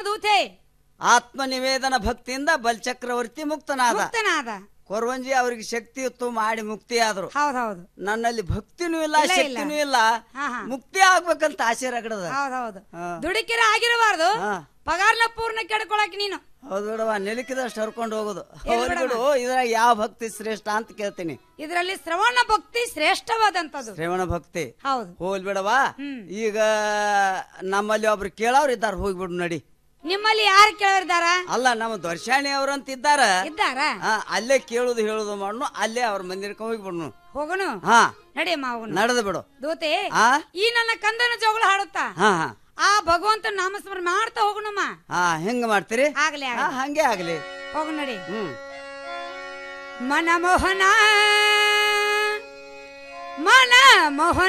ದೂತೆ ಆತ್ಮ ನಿವೇದನ ಭಕ್ತಿಯಿಂದ ಬಲ್ಚಕ್ರವರ್ತಿ ಮುಕ್ತನಾದ ಮುಕ್ತನಾದ ಕೊರವಂಜಿ ಅವ್ರಿಗೆ ಶಕ್ತಿ ಇತ್ತು ಮಾಡಿ ಮುಕ್ತಿ ಆದ್ರು ಹೌದೌದು ನನ್ನಲ್ಲಿ ಭಕ್ತಿನೂ ಇಲ್ಲ ಇಲ್ಲ, ಇಲ್ಲ. ಶಕ್ತಿನೂ ಇಲ್ಲ ಹಾ, ಹಾ. ಮುಕ್ತಿ ಆಗ್ಬೇಕಂತ ಆಸೆ ರಗಡದ ಹೌದೌದು ಹಾ. ದುಡುಕಿರ ಆಗಿರಬಾರ್ದು ಹಾ. ಪಗಾರ್ನ ಪೂರ್ಣ ಕೆಡ್ಕೊಳಕ್ ನೀನು ಹೌದು ಬಿಡವ ನಿಲುಕಿದಷ್ಟು ಹರ್ಕೊಂಡು ಹೋಗುದು ಎಲ್ಲಿ ಹೌದು ಬಿಡವ? ಬಿಡು ಇದ್ರಾಗ ಯಾವ ಭಕ್ತಿ ಶ್ರೇಷ್ಠ ಅಂತ ಕೇಳ್ತೀನಿ ಇದರಲ್ಲಿ ಶ್ರವಣ ಭಕ್ತಿ ಶ್ರೇಷ್ಠವಾದಂತದ್ದು ಶ್ರವಣ ಭಕ್ತಿ ಹೌದು ಹೋಲ್ ಬಿಡವಾ ಹ್ಮ್. ಈಗ ನಮ್ಮಲ್ಲಿ ಒಬ್ರು ಕೇಳೋರು ಇದ್ದಾರ ಹೋಗ್ಬಿಡು ನಡಿ ನಿಮ್ಮಲ್ಲಿ ಯಾರು ಕೇಳಿದಾರ ಅಲ್ಲ ನಮ್ಮ ದರ್ಶಾಣಿ ಅವ್ರಂತ ಇದ್ದಾರ ಇದ್ದಾರ ಆ, ಅಲ್ಲೇ ಕೇಳುದು ಹೇಳುದು ಮಾಡ್ನು ಅಲ್ಲೇ ಅವ್ರ ಮಂದಿರಕ್ಕೆ ಹೋಗ್ಬಿಡ್ನು ಹೋಗೋಣ ಹಾ ನಡಿಯಮ್ಮ ಹೋಗೋಣ ನಡೆದು ಬಿಡು ದೂತೆ ಆ ಈ ನನ್ನ ಕಂದನ ಜೋಗಳ ಹಾಡುತ್ತಾ ಹಾ ಹಾ ಆ ಭಗವಂತ ನಾಮಸ್ಮರಣೆ ಮಾಡ್ತಾ ಹೋಗೋಣಮ್ಮ ಹಾ ಹೆಂಗ್ ಮಾಡ್ತೀರಿ ಆಗ್ಲಿ ಹಾ ಆಗ್ಲಿ ಹಂಗೆ ಆಗ್ಲಿ ಹೋಗೋಣ ನಡಿ ಹ್ಮ್ ಮನಮೋಹನ ಮನಮೋಹನ